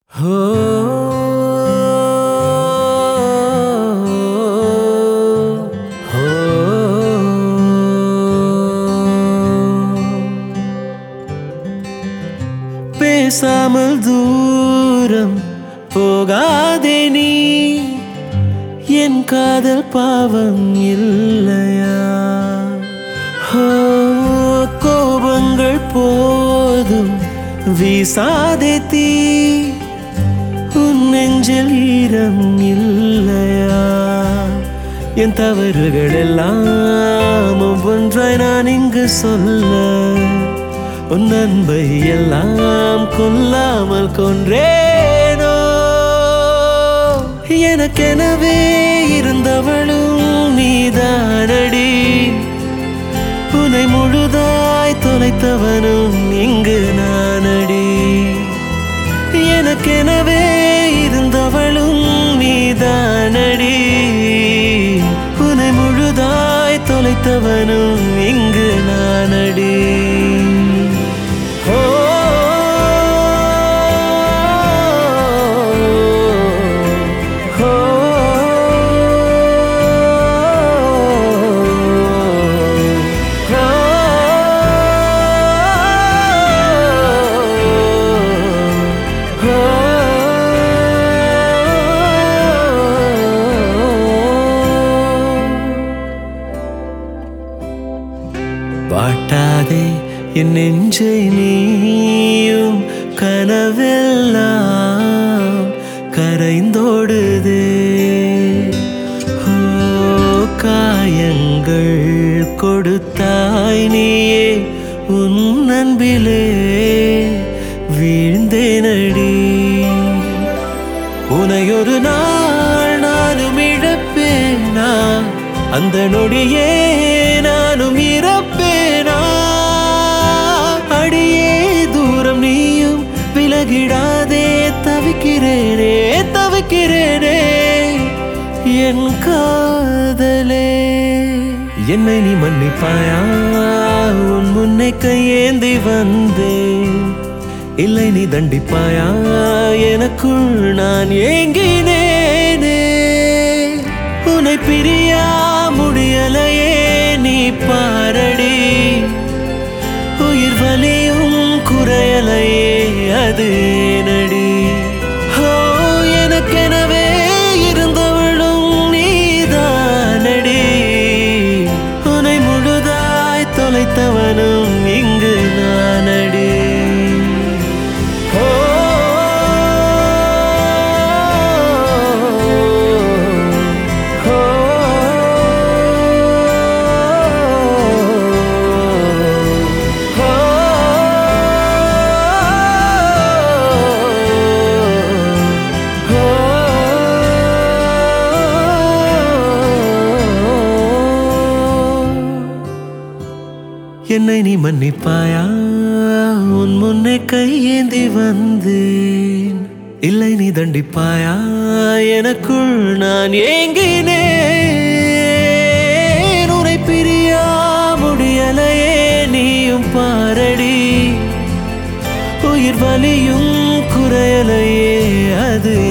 பேசாமல் தூரம் போகாதே நீ என் காதல் பாவம் இல்லையா ஓ, கோபங்கள் போதும் வீசாதே தீ உன் நெஞ்சில் ஈரம் இல்லையா என் தவறுகள் எல்லாம் ஒவ்வொன்றாய் நான் இங்கு சொல்ல உன் அன்பை எல்லாம் கொல்லாமல் கொன்றேனோ எனக்கெனவே இருந்தவளும் நீதானடி உன்னை முழுதாய் தொலைத்தவனும் இங்கு நானடி எனக்கெனவே இருந்தவளும் நீதானடி உன்னை முழுதாய் தொலைத்தவனும் இங்கு நானடி ஓ ஓ வாட்டாதே என் நெஞ்சை நீயும் கனவெல்லாம் கரைந்தோடுதே ஓ காயங்கள் கொடுத்தாய் நீயே உன் அன்பிலே வீழ்ந்தேனடி உனை ஒரு நாள் நானும் இழப்பேனா அந்த நொடியே நானும் இறப்பேனா அடியே தூரம் நீயும் விலகிடாதே தவிக்கிறேனே தவிக்கிறேனே என் காதலே என்னை நீ மன்னிப்பாயா உன் முன்னை கையேந்தி வந்தேன் இல்லை நீ தண்டிப்பாயா எனக்குள் நான் ஏங்கினேனே உன்னை பிரியா முடியலையே நீ பாரடி உயிர் வலியும் குறையலையே அது நடி ஓ எனக்கெனவே இருந்தவளும் நீதானடி உன்னை முழுதாய் தொலைத்தவனும் இங்கு நானடி ஓ ஓ என்னை நீ மன்னிப்பாயா உன் முன்னே கையேந்தி வந்தேன் இல்லை நீ தண்டிப்பாயா எனக்குள் நான் ஏங்கினேன் உன்னை பிரியா முடியலையே நீயும் பாரடி உயிர் வலியும் குறையலையே அது